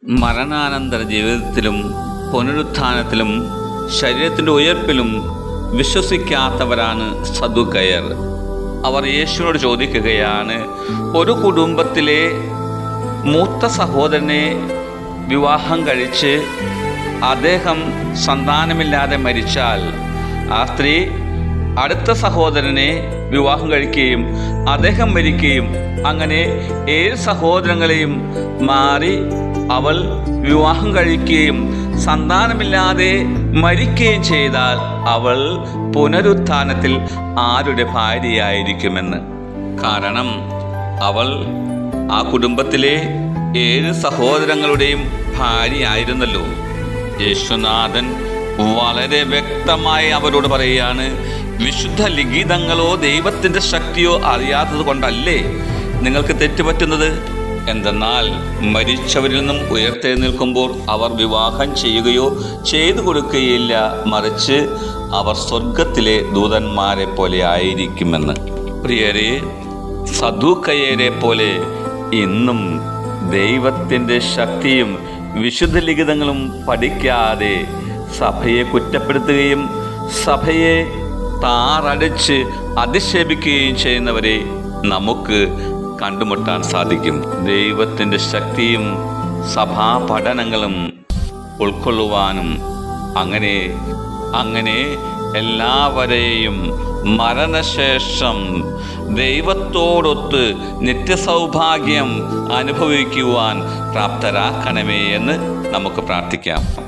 മരണാനന്തര ജീവിതത്തിലും പുനരുത്ഥാനത്തിലും ശരീരത്തിൻ്റെ ഉയർപ്പിലും വിശ്വസിക്കാത്തവരാണ് സദുക്കയർ അവർ യേശുവിനോട് ചോദിക്കുകയാണ് ഒരു കുടുംബത്തിലെ മൂത്ത സഹോദരനെ വിവാഹം കഴിച്ച് അദ്ദേഹം സന്താനമില്ലാതെ മരിച്ചാൽ ആ സ്ത്രീ അടുത്ത സഹോദരനെ വിവാഹം കഴിക്കുകയും അദ്ദേഹം മരിക്കുകയും അങ്ങനെ ഏഴ് സഹോദരങ്ങളെയും മാറി അവൾ വിവാഹം കഴിക്കുകയും സന്താനമില്ലാതെ മരിക്കുകയും ചെയ്താൽ അവൾ പുനരുത്ഥാനത്തിൽ ആരുടെ ഭാര്യയായിരിക്കുമെന്ന് കാരണം അവൾ ആ കുടുംബത്തിലെ ഏഴ് സഹോദരങ്ങളുടെയും ഭാര്യയായിരുന്നല്ലോ യേശുനാഥൻ വളരെ വ്യക്തമായി അവരോട് പറയുകയാണ് വിശുദ്ധ ലിഖിതങ്ങളോ ദൈവത്തിൻ്റെ ശക്തിയോ അറിയാത്തത് കൊണ്ടല്ലേ നിങ്ങൾക്ക് തെറ്റുപറ്റുന്നത് എന്തെന്നാൽ മരിച്ചവരിൽ നിന്നും ഉയർത്തെഴുന്നേൽക്കുമ്പോൾ അവർ വിവാഹം ചെയ്യുകയോ ചെയ്തു കൊടുക്കുകയില്ല മറിച്ച് അവർ സ്വർഗത്തിലെ ദൂതന്മാരെ പോലെ ആയിരിക്കുമെന്ന് പ്രിയരെ സദൂക്കയരെ പോലെ ഇന്നും ദൈവത്തിൻ്റെ ശക്തിയും വിശുദ്ധ ലിഖിതങ്ങളും പഠിക്കാതെ സഭയെ കുറ്റപ്പെടുത്തുകയും സഭയെ താറടിച്ച് അധിക്ഷേപിക്കുകയും ചെയ്യുന്നവരെ നമുക്ക് കണ്ടുമുട്ടാൻ സാധിക്കും ദൈവത്തിൻ്റെ ശക്തിയും സഭാ പഠനങ്ങളും ഉൾക്കൊള്ളുവാനും അങ്ങനെ അങ്ങനെ എല്ലാവരെയും മരണശേഷം ദൈവത്തോടൊത്ത് നിത്യസൗഭാഗ്യം അനുഭവിക്കുവാൻ പ്രാപ്തരാക്കണമേ എന്ന് നമുക്ക് പ്രാർത്ഥിക്കാം